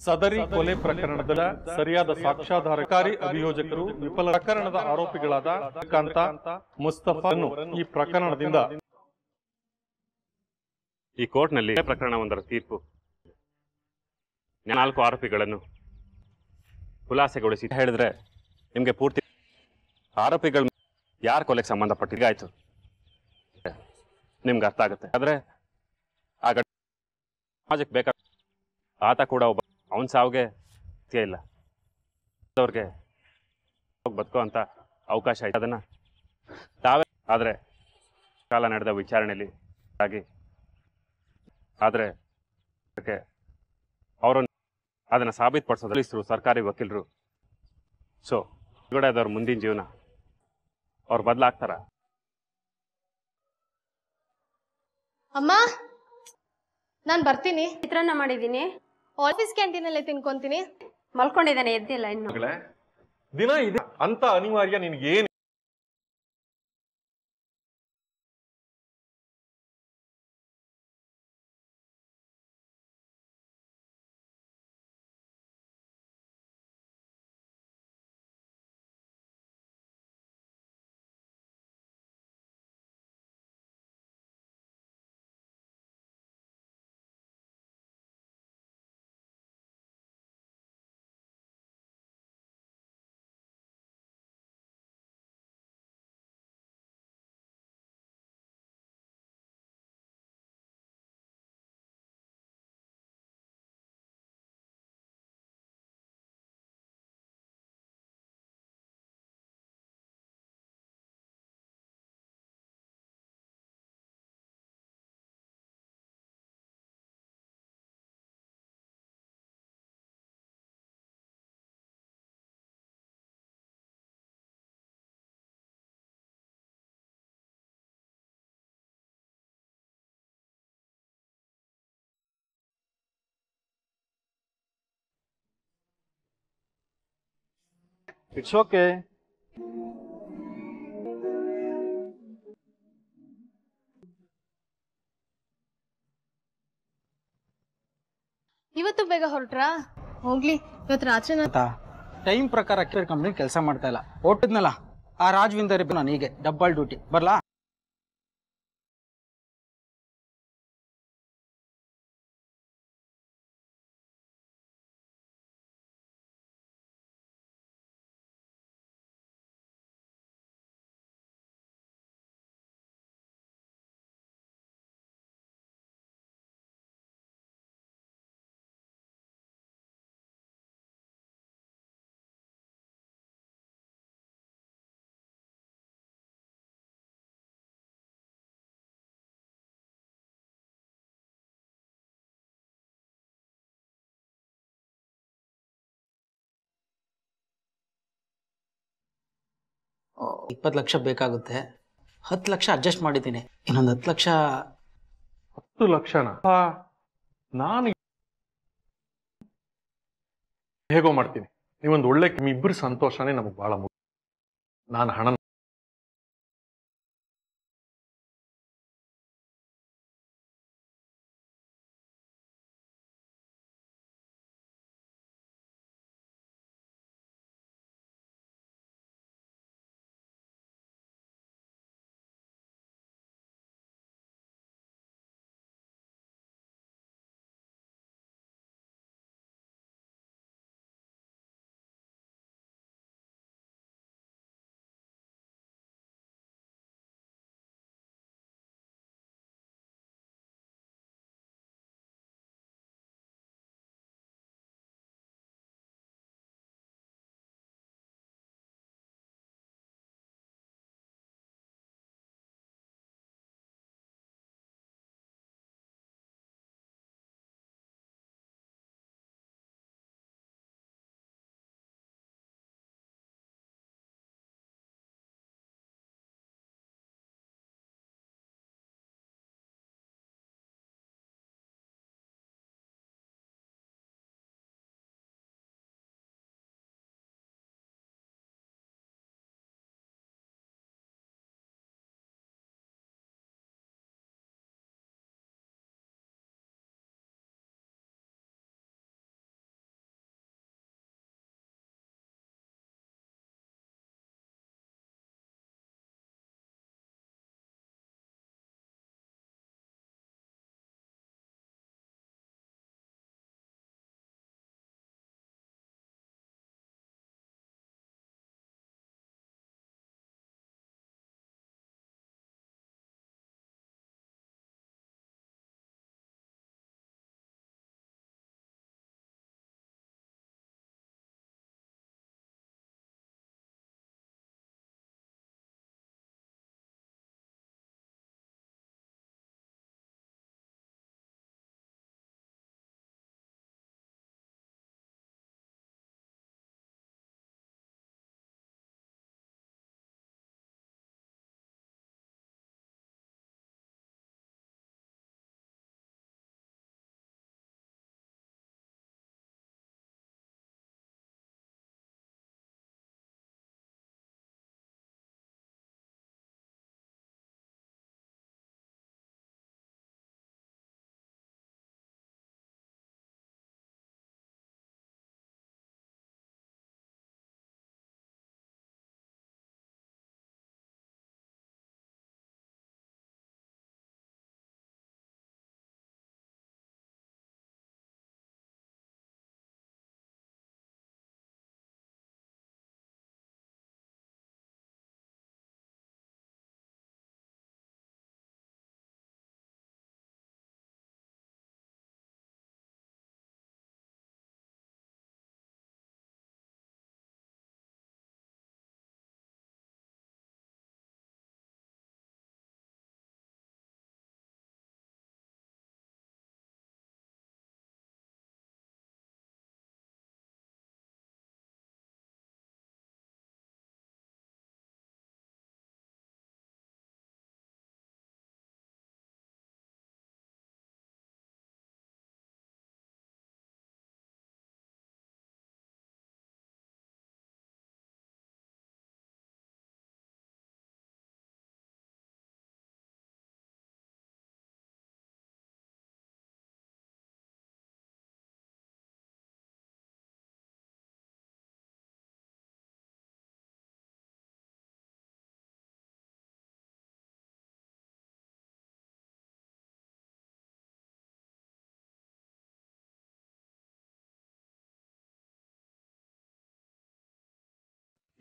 ಸದರಿ ಕೊಲೆ ಪ್ರಕರಣದ ಸರಿಯಾದ ಸಾಕ್ಷ್ಯಾಧಾರಕಾರಿ ಅಭಿಯೋಜಕರು ವಿಫಲ ಪ್ರಕರಣದ ಆರೋಪಿಗಳಾದ ಕಾಂತ ಮುಸ್ತಫಾನ್ನು ಈ ಪ್ರಕರಣದಿಂದ ಈ ಕೋರ್ಟ್ನಲ್ಲಿ ಪ್ರಕರಣವೊಂದರ ತೀರ್ಪು ನಾಲ್ಕು ಆರೋಪಿಗಳನ್ನು ಖುಲಾಸೆಗೊಳಿಸಿ ಹೇಳಿದ್ರೆ ನಿಮಗೆ ಪೂರ್ತಿ ಆರೋಪಿಗಳು ಯಾರ ಕೊಲೆಗೆ ಸಂಬಂಧಪಟ್ಟಿಗಾಯ್ತು ನಿಮ್ಗೆ ಅರ್ಥ ಆಗುತ್ತೆ ಆದ್ರೆ ಆ ಘಟ ಸಮಾಜಕ್ಕೆ ಬೇಕಾದ ಆತ ಕೂಡ ಒಬ್ಬ ಅವನ ಸಾವಿಗೆ ಸಾಧ್ಯ ಇಲ್ಲ ಅವ್ರಿಗೆ ಬದುಕೋ ಅಂತ ಅವಕಾಶ ಐತೆ ಅದನ್ನ ತಾವೇ ಆದ್ರೆ ಕಾಲ ನಡೆದ ವಿಚಾರಣೆಯಲ್ಲಿ ಆಗಿ ಆದರೆ ಅದಕ್ಕೆ ಅವರು ಅದನ್ನ ಸಾಬೀತುಪಡಿಸೋದು ಪೊಲೀಸರು ಸರ್ಕಾರಿ ವಕೀಲರು ಸೊ ಹೊರಗಡೆ ಅದವ್ರ ಮುಂದಿನ ಜೀವನ ಅವ್ರು ಬದಲಾಗ್ತಾರ ಅಮ್ಮ ನಾನು ಬರ್ತೀನಿ ಚಿತ್ರಾನ್ನ ಮಾಡಿದ್ದೀನಿ ಆಫೀಸ್ ಕ್ಯಾಂಟೀನಲ್ಲೇ ತಿನ್ಕೊಂತೀನಿ ಮಲ್ಕೊಂಡಿದ್ದಾನೆ ಎದ್ದಿಲ್ಲ ಇನ್ನು ದಿನ ಇದೆ ಅಂತ ಅನಿವಾರ್ಯ ನಿನ್ಗೆ ಏನ್ ಇಟ್ಸ್ ಓಕೆ ಇವತ್ತು ಬೇಗ ಹೊರಟ್ರಾ ಹೋಗ್ಲಿ ಇವತ್ತು ರಾತ್ರಿ ನಾನು ಗೊತ್ತಾ ಟೈಮ್ ಪ್ರಕಾರ ಕಂಪ್ನಿ ಕೆಲಸ ಮಾಡ್ತಾ ಇಲ್ಲ ಓಟಿದ್ನಲ್ಲ ಆ ರಾಜ್ವಿಂದರ್ ನಾನು ಹೀಗೆ ಡಬ್ಬಲ್ ಡ್ಯೂಟಿ ಬರ್ಲಾ ಇಪ್ಪತ್ತು ಲಕ್ಷ ಬೇಕಾಗುತ್ತೆ ಹತ್ತು ಲಕ್ಷ ಅಡ್ಜಸ್ಟ್ ಮಾಡಿದ್ದೀನಿ ಇನ್ನೊಂದು ಹತ್ತು ಲಕ್ಷ ಹತ್ತು ಲಕ್ಷನ ಆ, ನಾನು ಹೇಗೋ ಮಾಡ್ತೀನಿ ನೀವೊಂದು ಒಳ್ಳೆ ನಿಮ್ಮಿಬ್ಬರ ಸಂತೋಷನೇ ನಮಗೆ ಬಹಳ ಮುಖ್ಯ ನಾನು ಹಣ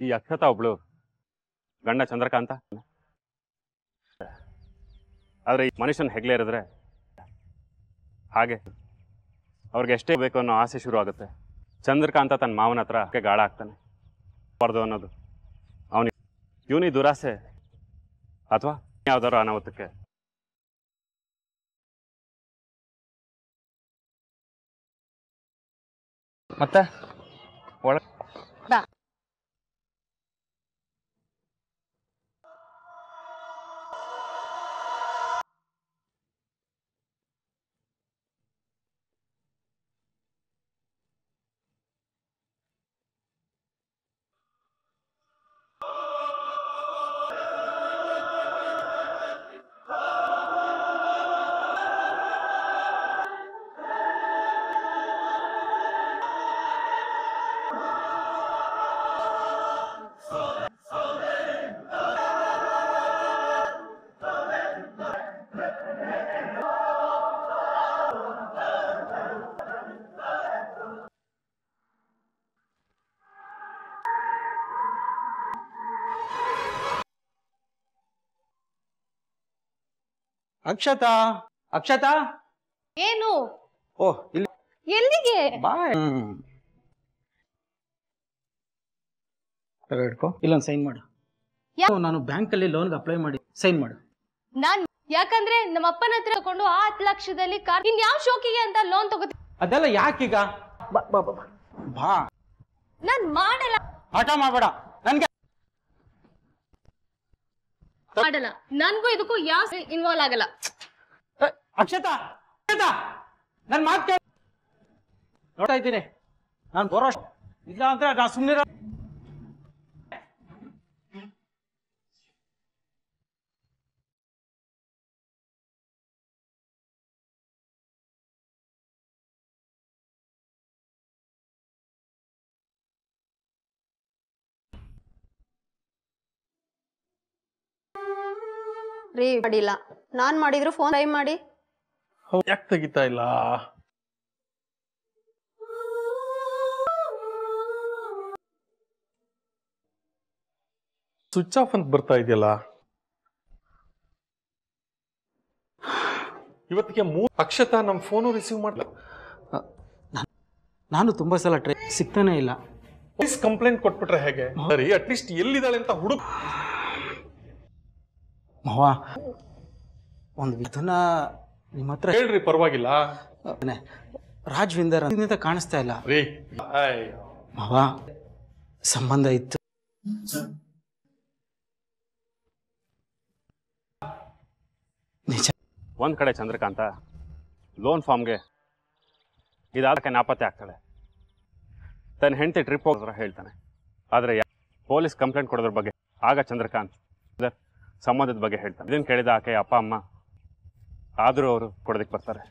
ಈ ಅಕ್ಷತಾ ಒಬ್ಳು ಗಂಡ ಚಂದ್ರಕಾಂತ ಆದರೆ ಈ ಮನುಷ್ಯನ ಹೆಗ್ಲೇ ಇರಿದ್ರೆ ಹಾಗೆ ಅವ್ರಿಗೆ ಎಷ್ಟೇ ಬೇಕು ಅನ್ನೋ ಆಸೆ ಶುರು ಆಗುತ್ತೆ ಚಂದ್ರಕಾಂತ ತನ್ನ ಮಾವನ ಹತ್ರ ಅದಕ್ಕೆ ಗಾಳ ಆಗ್ತಾನೆ ಬರ್ದು ಅನ್ನೋದು ಅವನಿಗೆ ಇವನಿ ದುರಾಸೆ ಅಥವಾ ಯಾವ್ದಾದ್ರು ಅನಾಹುತಕ್ಕೆ ಮತ್ತೆ ಬಾ ಅಕ್ಷತಾ ಅಕ್ಷತಾ ಏನು ಓ ಇಲ್ಲಿ ಎಲ್ಲಿಗೆ ಬಾ ಹ್ಮ್. ತಗೋ ಹಿಡ್ಕೊ ಇಲ್ಲೊಂದು ಸೈನ್ ಮಾಡು ಯಾ- ಓ, ನಾನು ಬ್ಯಾಂಕಲ್ಲಿ ಲೋನ್ಗೆ ಅಪ್ಲೈ ಮಾಡಿ ಸೈನ್ ಮಾಡು ನಾನ್ ಯಾಕಂದ್ರೆ ನಮ್ಮ ಅಪ್ಪನ ಹತ್ರ ತಗೊಂಡು ಆ ಹತ್ತು ಲಕ್ಷದಲ್ಲಿ ಕಾರ್ ಇನ್ ಯಾವ ಶೋಕಿಗೆ ಅಂತ ಲೋನ್ ತಗೋತೀನಿ ಅದೆಲ್ಲ ಯಾಕೀಗ ಬಾ ಬಾ ಬಾ ಬಾ. ಬಾ ನಾನ್ ಮಾಡಲ್ಲ ಆಟ ಮಾಡಬೇಡ ನನ್ಗೆ ಮಾಡಲ್ಲ ನನ್ಗೂ ಇದಕ್ಕೂ ಯಾವ ಇನ್ವಾಲ್ವ್ ಆಗಲ್ಲ ಏ, ಅಕ್ಷತಾ ಅಕ್ಷತಾ ನನ್ ಮಾತು ಕೇಳ ನೋಡ್ತಾ ಇದ್ದೀನಿ ನಾನು ಬರೋ ಇಲ್ಲ ಅಂದ್ರೆ ನಾ ಸುಮ್ಮನೆ ರೀ ಮಾಡಿಲ್ಲ ನಾನ್ ಮಾಡಿದ್ರು ಫೋನ್ ಟ್ರೈ ಮಾಡಿ ಯಾಕೆ ತೆಗಿತಾ ಇಲ್ಲ ಸ್ವಿಚ್ ಆಫ್ ಅಂತ ಬರ್ತಾ ಇದೆಯಲ್ಲ ಇವತ್ತಿಗೆ ಮೂರು ಅಕ್ಷತಾ ನಮ್ಮ ಫೋನು ರಿಸೀವ್ ಮಾಡಲ್ಲ ನಾನು ತುಂಬಾ ಸಲ ಟ್ರೈ ಸಿಗ್ತಾನೆ ಇಲ್ಲ ಪೊಲೀಸ್ ಕಂಪ್ಲೇಂಟ್ ಕೊಟ್ಬಿಟ್ರೆ ಹೇಗೆ ಸರಿ ಅಟ್ಲೀಸ್ಟ್ ಎಲ್ಲಿದ್ದಾಳೆ ಅಂತ ಹುಡುಕ್ ಮಾವ ಒಂದು ಇದನ್ನ ನಿಮ್ಮ ಹತ್ರ ಹೇಳ್ರಿ ಪರವಾಗಿಲ್ಲ ಹೇಳ್ತೇನೆ. ರಾಜ್ವಿಂದರ್ ಅಂತ ಕಾಣಿಸ್ತಾ ಇಲ್ಲ ರೀ ಅಯ್ಯೋ. ಮಾವ ಸಂಬಂಧ ಇತ್ತು ನಿಜ ಒಂದು ಕಡೆ ಚಂದ್ರಕಾಂತ ಲೋನ್ ಫಾರ್ಮ್ಗೆ ಇದಾದಕ್ಕೆ ನಾಪತ್ತೆ ಆಗ್ತಾಳೆ ತನ್ನ ಹೆಂಡತಿ ಟ್ರಿಪ್ ಹೋಗೋದ್ರ ಹೇಳ್ತಾನೆ ಆದರೆ ಪೊಲೀಸ್ ಕಂಪ್ಲೇಂಟ್ ಕೊಡೋದ್ರ ಬಗ್ಗೆ ಆಗ ಚಂದ್ರಕಾಂತ್ ಇದರ ಸಂಬಂಧದ ಬಗ್ಗೆ ಹೇಳ್ತಾನೆ ಇದನ್ನು ಕೇಳಿದ ಆಕೆ ಅಪ್ಪ ಅಮ್ಮ ಆದರೂ ಅವರು ಕೊಡೋದಕ್ಕೆ ಬರ್ತಾರೆ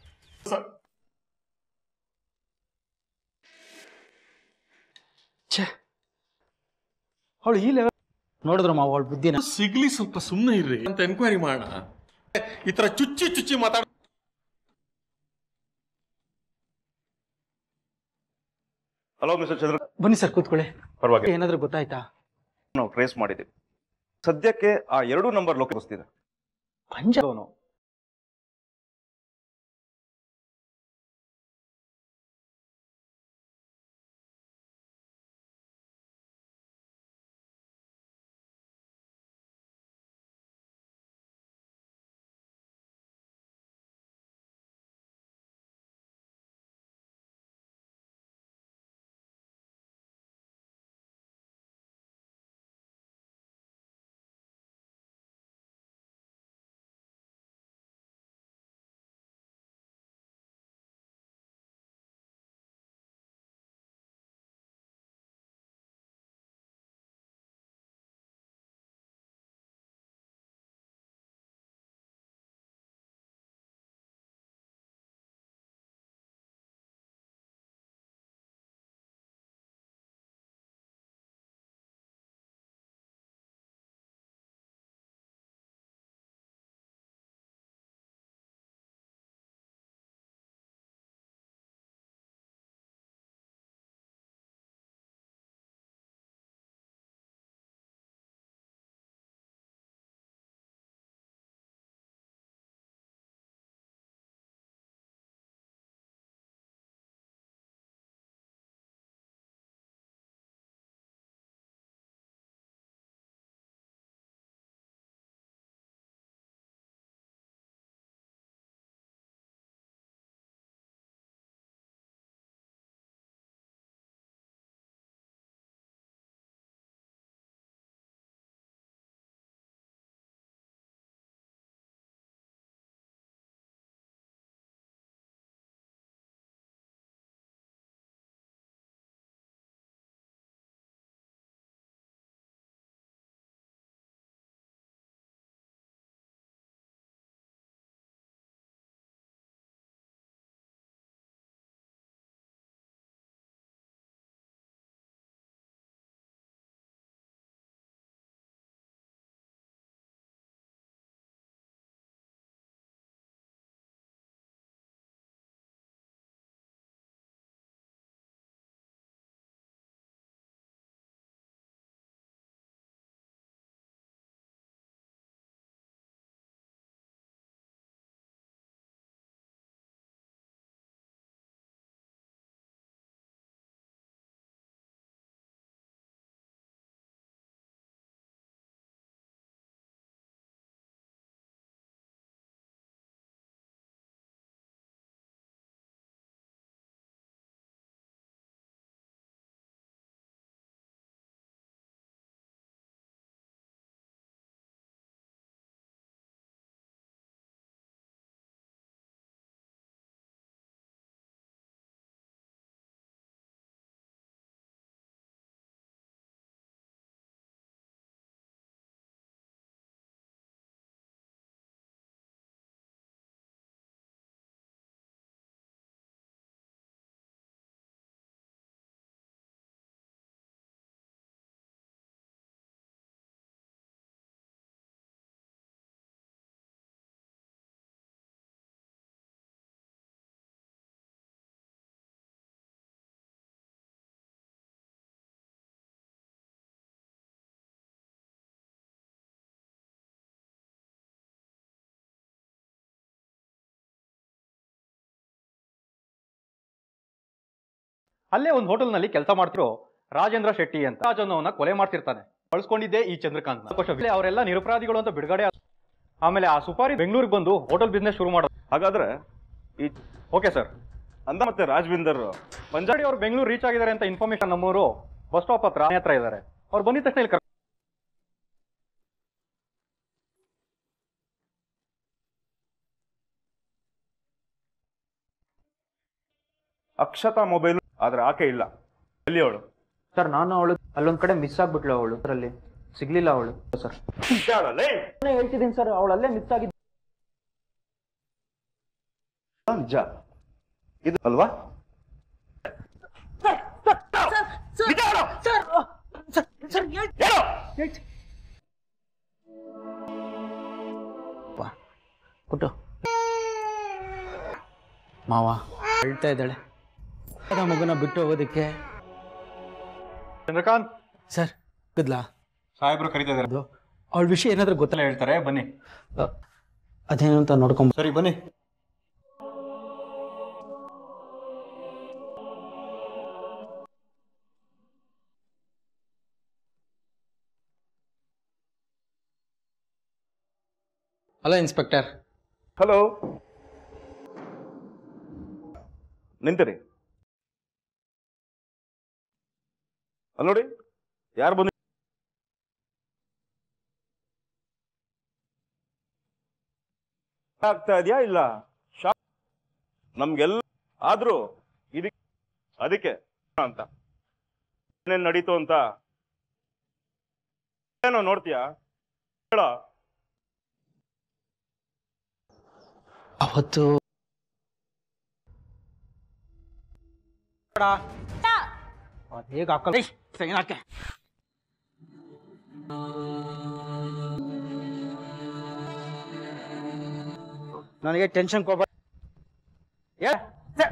ಛೇ ಅವಳು ಈ ಲೆವೆಲ್ ನೋಡಿದ್ರು ಮಾವ ಅವಳ ಬುದ್ಧಿನ ಸಿಗ್ಲಿ ಸ್ವಲ್ಪ ಸುಮ್ಮನೆ ಇರ್ರಿ ಅಂತ ಎನ್ಕ್ವೈರಿ ಮಾಡೋಣ ಈ ತರ ಚುಚ್ಚಿ ಚುಚ್ಚಿ ಮಾತಾಡ ಹಲೋ ಮಿಸ್ಟರ್ ಚಂದ್ರ ಬನ್ನಿ ಸರ್ ಕೂತ್ಕೊಳ್ಳಿ ಪರವಾಗಿಲ್ಲ ಏನಾದ್ರೂ ಗೊತ್ತಾಯ್ತಾ ನಾವು ಟ್ರೇಸ್ ಮಾಡಿದ್ದೀವಿ ಸದ್ಯಕ್ಕೆ ಆ ಎರಡು ನಂಬರ್ ಲೊಕೇಶನ್ ಪಂಜಾಬ್ ಅಲ್ಲೇ ಒಂದು ಹೋಟೆಲ್ನಲ್ಲಿ ಕೆಲಸ ಮಾಡ್ತಿರೋ ರಾಜೇಂದ್ರ ಶೆಟ್ಟಿ ಅಂತ ರಾಜ್ ಅನ್ನೋವನ್ನ ಕೊಲೆ ಮಾಡ್ತಿರ್ತಾನೆ ಬಳಸ್ಕೊಂಡಿದ್ದೆ ಈ ಚಂದ್ರಕಾಂತ್ ಅವರೆಲ್ಲ ನಿರಪರಾಧಿಗಳು ಅಂತ ಬಿಡುಗಡೆ ಆದ- ಆಮೇಲೆ ಆ ಸುಪಾರಿ ಬೆಂಗಳೂರಿಗೆ ಬಂದು ಹೋಟೆಲ್ ಬಿಸ್ನೆಸ್ ಶುರು ಮಾಡೋದು ಹಾಗಾದ್ರೆ ಈ ಓಕೆ ಸರ್ ಅಂದ ಮತ್ತೆ ರಾಜ್ವಿಂದರ್ ಪಂಜಾಬ್ ಪಂಜಾಬಿ ಅವ್ರು ಬೆಂಗಳೂರು ರೀಚ್ ಆಗಿದ್ದಾರೆ ಅಂತ ಇನ್ಫಾರ್ಮೇಶನ್ ನಮ್ಮವರು ಬಸ್ ಸ್ಟಾಪ್ ಹತ್ರ ಮನೆ ಹತ್ರ ಇದ್ದಾರೆ ಅವ್ರು ಬಂದಿದ ತಕ್ಷಣ ಇಲ್ಲಿ ಕರ್ಕೊಂಡು ಅಕ್ಷತಾ ಮೊಬೈಲ್ ಆದ್ರೆ ಆಕೆ ಇಲ್ಲ ಎಲ್ಲಿ ಅವಳು ಸರ್ ನಾನು ಅವಳು ಅಲ್ಲೊಂದ್ ಕಡೆ ಮಿಸ್ ಆಗ್ಬಿಟ್ಲು ಅವಳು ಅದರಲ್ಲಿ ಸಿಗ್ಲಿಲ್ಲ ಅವಳು ಸರ್ ಹೇಳ್ತಿದ್ದೀನಿ ಸರ್ ಅವಳು ಅಲ್ಲೇ ಮಿಸ್ ಆಗಿದ್ದು ನಿಜ ಇದು ಅಲ್ವಾ ಕುಟ್ಟು ಮಾವ ಹೇಳ್ತಾ ಇದ್ದಾಳೆ ಅದ ಮಗುನ ಬಿಟ್ಟು ಹೋಗೋದಕ್ಕೆ ಚಂದ್ರಕಾಂತ್ ಸರ್ ಗದ್ಲಾ ಸಾಹೇಬ್ರು ಕರೀತಾ ಇದ್ದಾರೆ ಅದು ಅವಳ ವಿಷಯ ಏನಾದ್ರೂ ಗೊತ್ತಲ್ಲ ಹೇಳ್ತಾರೆ ಬನ್ನಿ ಅದೇನು ಅಂತ ನೋಡ್ಕೊಂಬ ಸರಿ ಬನ್ನಿ ಅಲ್ಲ ಇನ್ಸ್ಪೆಕ್ಟರ್ ಹಲೋ ನಿಂತಿರಿ ಅಲ್ಲಿ ನೋಡಿ ಯಾರು ಬಂದಿ ಆಗ್ತಾ ಇದೆಯಾ ಇಲ್ಲ ಶಾಕ್ ನಮ್ಗೆಲ್ಲ ಆದ್ರೂ ಇದಕ್ಕೆ ಅದಕ್ಕೆ ಅಂತ ಏನೇನ್ ನಡೀತು ಅಂತ ಏನೋ ನೋಡ್ತೀಯಾ ಹೇಳ ಅವತ್ತು ಅದ್ ಹೇಗ್ ಹಾಕಲ್ಲ ಸೈನ್ ಹಾಕೆ ನನಗೆ ಟೆನ್ಷನ್ ಕೊಡ್ಬೇಡ ಏ ಛೆ.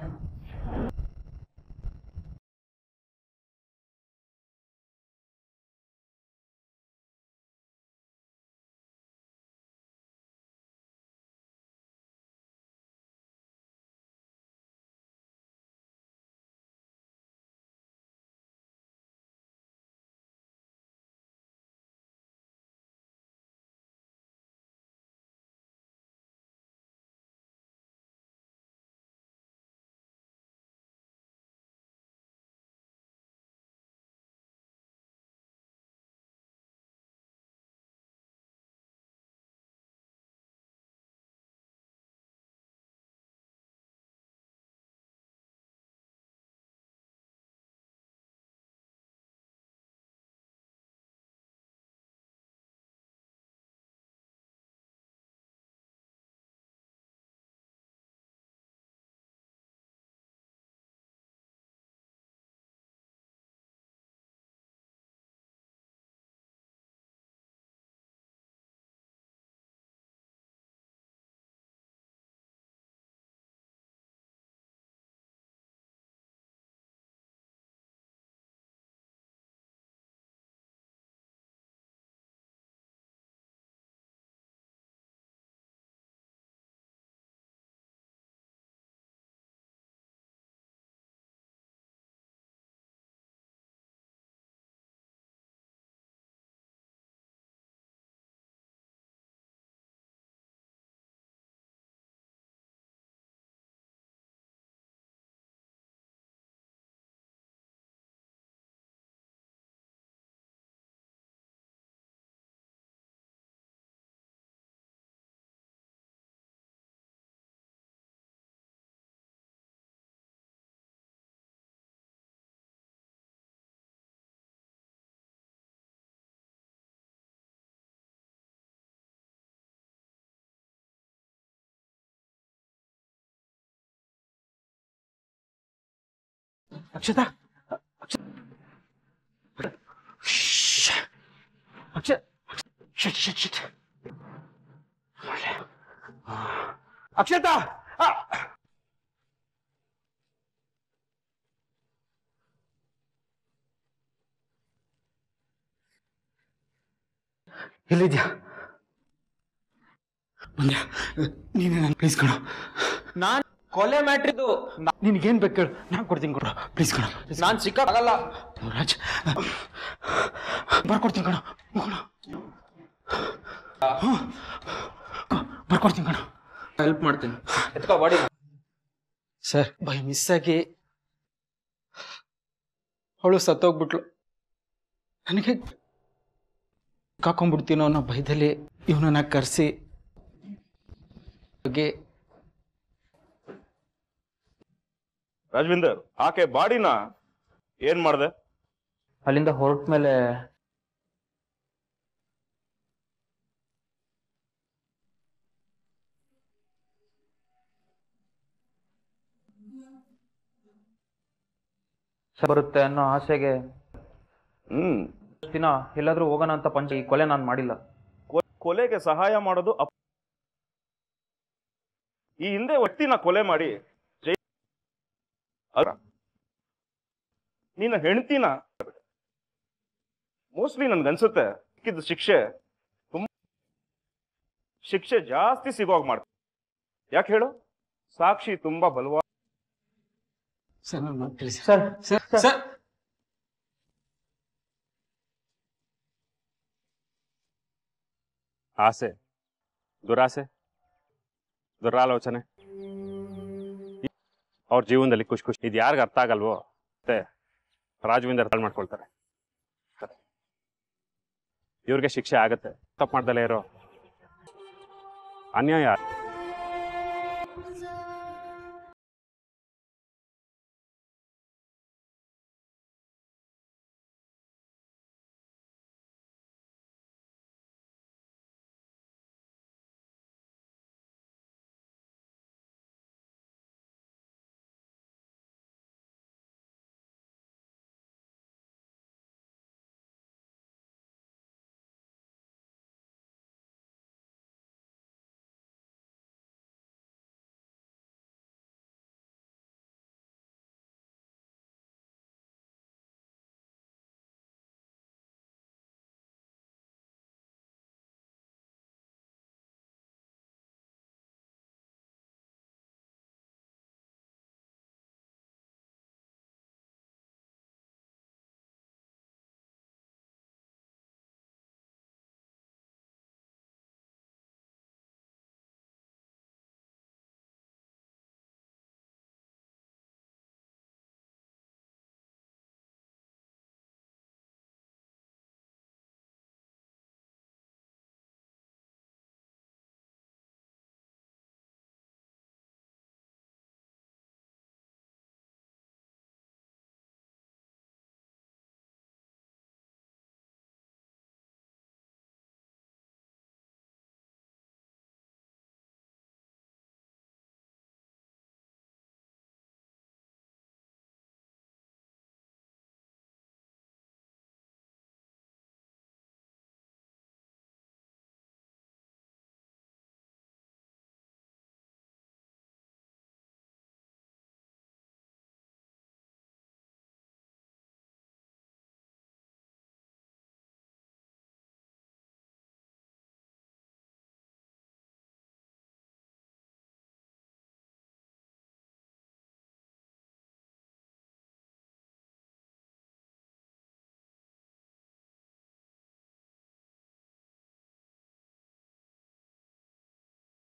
ಅಕ್ಷತಾ ಅಕ್ಷ- ಶ್ಶ್. ಅಕ್ಷ ಶಿಟ್ ಶಿಟ್ ಶಿಟ್ ಒಳ್ಳೆ. ಆ. ಅಕ್ಷತಾ ಆ. ಎಲ್ಲಿದ್ಯಾ ಮಂಡ್ಯ ನೀನೇ ನಾನು ಪ್ಲೀಸ್ ಕಣೋ ನಾನು ಕೊಲೆ ಮ್ಯಾಟ್ರಿದು ನಿನ್ಗೇನ್ ಬೇಕು ಹೇಳು ನಾನು ಕೊಡ್ತೀನಿ ಕೊಡು ಪ್ಲೀಸ್ ಕಣ ನಾನು ಸಿಕ್ಕಾಗಲ್ಲ ರಾಜ್ ಬರ್ಕೊಡ್ತೀನಿ ಕಣ ಕಣ ಬರ್ಕೊಡ್ತೀನಿ ಕಣ ಹೆಲ್ಪ್ ಮಾಡ್ತೀನಿ ಎತ್ಕೋ ಬಾಡಿ ಸರ್ ಬೈ ಮಿಸ್ ಆಗಿ ಅವಳು ಸತ್ತೋಗ್ಬಿಟ್ಲು ನನಗೆ ಕಾಕೊಂಡ್ಬಿಡ್ತೀನೋ ಅನ್ನೋ ಭಯದಲ್ಲಿ ಇವನನ್ನ ಕರೆಸಿ ಬಗ್ಗೆ ರಾಜವಿಂದರ್ ಆಕೆ ಬಾಡಿನ ಏನ್ ಮಾಡ್ದೆ ಅಲ್ಲಿಂದ ಹೊರಟ ಮೇಲೆ ಬರುತ್ತೆ ಅನ್ನೋ ಆಸೆಗೆ ಹ್ಮ್ ದಿನ ಎಲ್ಲಾದ್ರೂ ಹೋಗೋಣ ಅಂತ ಪಂಚ ಈ ಕೊಲೆ ನಾನು ಮಾಡಿಲ್ಲ ಕೊ- ಕೊಲೆಗೆ ಸಹಾಯ ಮಾಡೋದು ಅಪ್- ಈ ಹಿಂದೆ ವ್ಯಕ್ತಿನ ಕೊಲೆ ಮಾಡಿ ಜೈ ಅಲ್ಲ. ನಿನ್ನ ಹೆಂಡತಿನ ಮೋಸ್ಟ್ಲಿ ನನ್ಗನ್ಸುತ್ತೆ ಸಿಕ್ಕಿದ ಶಿಕ್ಷೆ ತುಂಬ ಶಿಕ್ಷೆ ಜಾಸ್ತಿ ಸಿಗೋಗ್ ಮಾಡ್ತಾರೆ ಯಾಕೆ ಹೇಳು ಸಾಕ್ಷಿ ತುಂಬಾ ಬಲವಾದ ಸರ್ ನನ್ನ ಮಾತು ತಿಳಿಸಿ ಸರ್ ಸರ್ ಸರ್ ಆಸೆ ದುರಾಸೆ ದುರಾಲೋಚನೆ ಅವ್ರ ಜೀವನದಲ್ಲಿ ಖುಷಿ ಖುಷಿ ಇದು ಯಾರಿಗ ಅರ್ಥ ಆಗಲ್ವೋ ಮತ್ತೆ ರಾಜವಿಂದರ್ ಹಾಳು ಮಾಡ್ಕೊಳ್ತಾರೆ ಇವ್ರಿಗೆ ಶಿಕ್ಷೆ ಆಗತ್ತೆ ತಪ್ಪು ಮಾಡ್ದಲೇ ಇರೋ ಅನ್ಯಾಯ